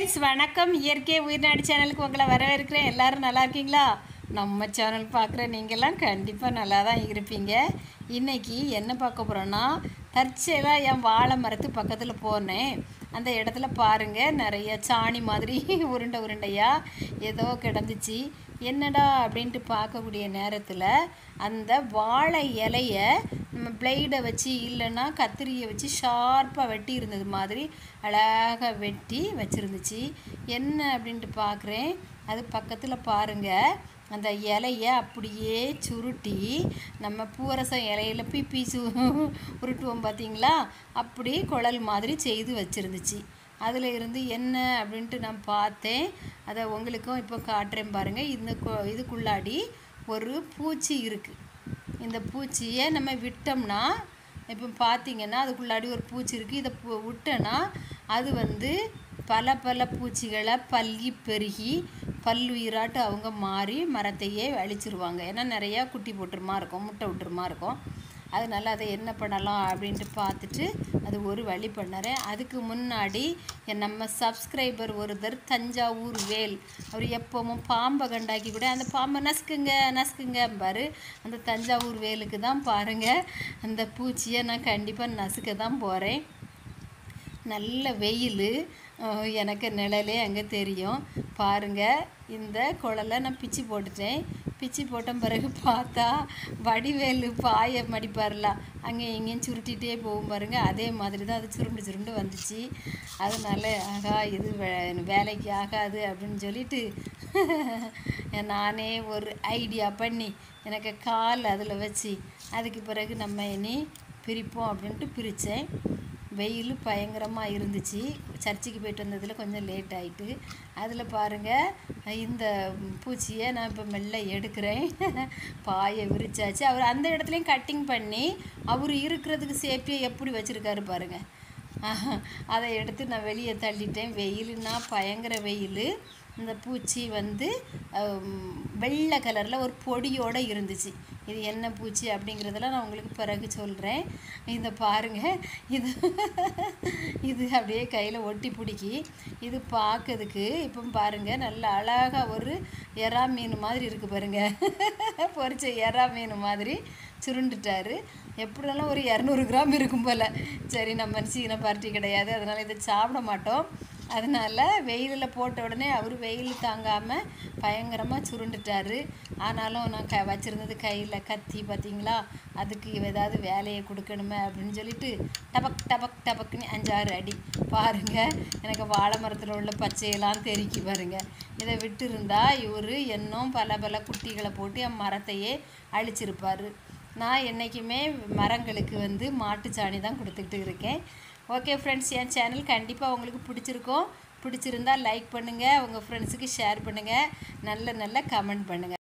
friends வணக்கம் இயற்கை உயிர்நாடு சேனலுக்கு உங்களை வரவேற்கிறேன் எல்லாரும் நல்லா இருக்கீங்களா நம்ம சேனல் பார்க்குற நீங்கள்லாம் கண்டிப்பாக நல்லா தான் இருப்பீங்க இன்னைக்கு என்ன பார்க்க போகிறோன்னா தற்செயலாக என் வாழை மரத்து பக்கத்தில் போனேன் அந்த இடத்துல பாருங்கள் நிறைய சாணி மாதிரி உருண்டை உருண்டையாக ஏதோ கிடந்துச்சு என்னடா அப்படின்ட்டு பார்க்கக்கூடிய நேரத்தில் அந்த வாழை இலைய நம்ம பிளேடை வச்சு இல்லைன்னா கத்திரியை வச்சு ஷார்ப்பாக வெட்டி இருந்தது மாதிரி அழகாக வெட்டி வச்சுருந்துச்சு என்ன அப்படின்ட்டு பார்க்குறேன் அது பக்கத்தில் பாருங்கள் அந்த இலைய அப்படியே சுருட்டி நம்ம பூவரசம் இலையில பிப்பி சு உருட்டுவோம் பார்த்தீங்களா அப்படி குழல் மாதிரி செய்து வச்சுருந்துச்சு அதில் இருந்து என்ன அப்படின்ட்டு நான் பார்த்தேன் அதை உங்களுக்கும் இப்போ காட்டுறேன் பாருங்கள் இந்த கு- இதுக்குள்ளாடி ஒரு பூச்சி இருக்குது இந்த பூச்சியை நம்ம விட்டோம்னா இப்போ பார்த்தீங்கன்னா அதுக்குள்ளாடி ஒரு பூச்சி இருக்குது இதை பு- விட்டோன்னா அது வந்து பல பல பூச்சிகளை பல்லி பெருகி பல்லுயிராட்டு அவங்க மாறி மரத்தையே அழிச்சிருவாங்க ஏன்னா நிறையா குட்டி போட்டுருமா இருக்கும் முட்டை விட்டுருமா இருக்கும் அதனால அதை என்ன பண்ணலாம் அப்படின்ட்டு பார்த்துட்டு அது ஒரு வழி பண்ணுறேன் அதுக்கு முன்னாடி என் நம்ம சப்ஸ்கிரைபர் ஒருத்தர் தஞ்சாவூர் வேல் அவர் எப்பவும் பாம்பை கண்டாக்கி கூட அந்த பாம்பை நசுக்குங்க நசுக்குங்க பாரு அந்த தஞ்சாவூர் வேலுக்கு தான் பாருங்கள் அந்த பூச்சியை நான் கண்டிப்பாக நசுக்க தான் போகிறேன் நல்ல வெயில் எனக்கு நிழலே அங்கே தெரியும் பாருங்கள் இந்த குழலை நான் பிச்சு போட்டுட்டேன் பிச்சு போட்ட பிறகு பார்த்தா வடிவேலு பாயை மடிப்பார்ல அங்கே இங்கேயும் சுருட்டிகிட்டே போகும் பாருங்க அதே மாதிரி தான் அது சுருண்டு சுருண்டு வந்துச்சு அதனால ஆகா இது வே- வேலைக்கு ஆகாது அப்படின்னு சொல்லிட்டு நானே ஒரு ஐடியா பண்ணி எனக்கு கால் அதில் வச்சு அதுக்கு பிறகு நம்ம இனி பிரிப்போம் அப்படின்ட்டு பிரித்தேன் வெயில் பயங்கரமாக இருந்துச்சு சர்ச்சுக்கு போயிட்டு வந்ததில் கொஞ்சம் லேட் ஆயிட்டு அதில் பாருங்கள் இந்த பூச்சியை நான் இப்போ மெல்ல எடுக்கிறேன் பாயை விரிச்சாச்சு அவர் அந்த இடத்துலையும் கட்டிங் பண்ணி அவர் இருக்கிறதுக்கு சேஃப்டியாக எப்படி வச்சுருக்காரு பாருங்கள் அதை எடுத்து நான் வெளியே தள்ளிட்டேன் வெயிலுன்னா பயங்கர வெயில் இந்த பூச்சி வந்து ஹம், வெள்ளை கலரில் ஒரு பொடியோடு இருந்துச்சு இது என்ன பூச்சி அப்படிங்கிறதெல்லாம் நான் உங்களுக்கு பிறகு சொல்கிறேன் இதை பாருங்கள் இது இது அப்படியே கையில் ஒட்டி பிடிக்கி இது பார்க்கறதுக்கு இப்போ பாருங்கள் நல்ல அழகாக ஒரு எறா மீன் மாதிரி இருக்குது பாருங்கள் பொரிச்ச எறா மீன் மாதிரி சுருண்டுட்டாரு எப்படினாலும் ஒரு இரநூறு கிராம் இருக்கும் போல் சரி நம்ம சீன பார்ட்டி கிடையாது அதனால் இதை சாப்பிட மாட்டோம் அதனால் வெயிலில் போட்ட உடனே அவர் வெயில் தாங்காமல் பயங்கரமாக சுருண்டுட்டாரு ஆனாலும் நான் க வச்சுருந்தது கையில் கத்தி பார்த்தீங்களா அதுக்கு ஏதாவது வேலையை கொடுக்கணுமே அப்படின்னு சொல்லிட்டு டபக் டபக் டபக்குன்னு அஞ்சாறு அடி பாருங்கள் எனக்கு வாழை மரத்தில் உள்ள பச்சையெல்லாம் தெறிக்கி பாருங்க இதை விட்டு இருந்தால் இவர் இன்னும் பல பல குட்டிகளை போட்டு என் மரத்தையே அழிச்சிருப்பார் நான் என்றைக்குமே மரங்களுக்கு வந்து மாட்டுச்சாணி தான் கொடுத்துக்கிட்டு இருக்கேன் ஓகே ஃப்ரெண்ட்ஸ் என் சேனல் கண்டிப்பாக உங்களுக்கு பிடிச்சிருக்கும் பிடிச்சிருந்தா லைக் பண்ணுங்கள் உங்கள் ஃப்ரெண்ட்ஸுக்கு ஷேர் பண்ணுங்கள் நல்ல நல்ல கமெண்ட் பண்ணுங்கள்